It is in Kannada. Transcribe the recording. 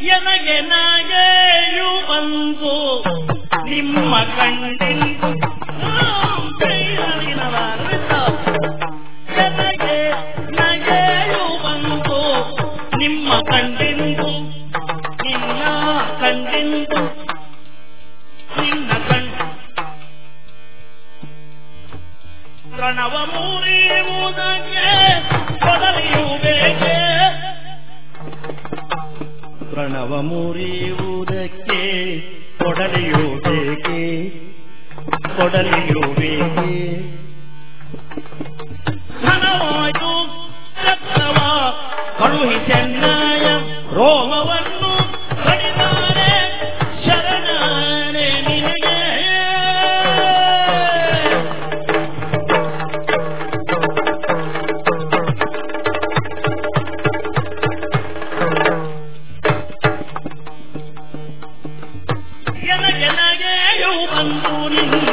ಎನಗೆ ನಗೆಯು ಬಂದು ನಿಮ್ಮ ಕಣ್ಣಿಂದು ಎನಗೆ ನಗೆಯು ಬಂದು ನಿಮ್ಮ ಕಣ್ಣಿಂದು ನಿನ್ನ ಕಣ್ಣಿಂದು ನಿನ್ನ ಕಣ್ಣು ಪ್ರಣವ ಮುರಿಯುವುದಕ್ಕೆ ಕೊಡಲಿಯು ಬೇಕೆ ಪ್ರಣವ ಮುರಿಯುವುದಕ್ಕೆ ಕೊಡಲಿಯು ಬೇಕೆ ಕೊಡಲಿಯು ಬೇಕೆ ಧನವಾಯು ಚಕ್ರವ ಕಳುಹಿ ಚೆನ್ನಾಯ ರೋಮವನ್ನು ಕಡಿದಾರೆ ಶರಣನೆ ನಿನಗೆ ಎನಗೆ ನಗೆಯು ಬಂದು ನಿನ್ನ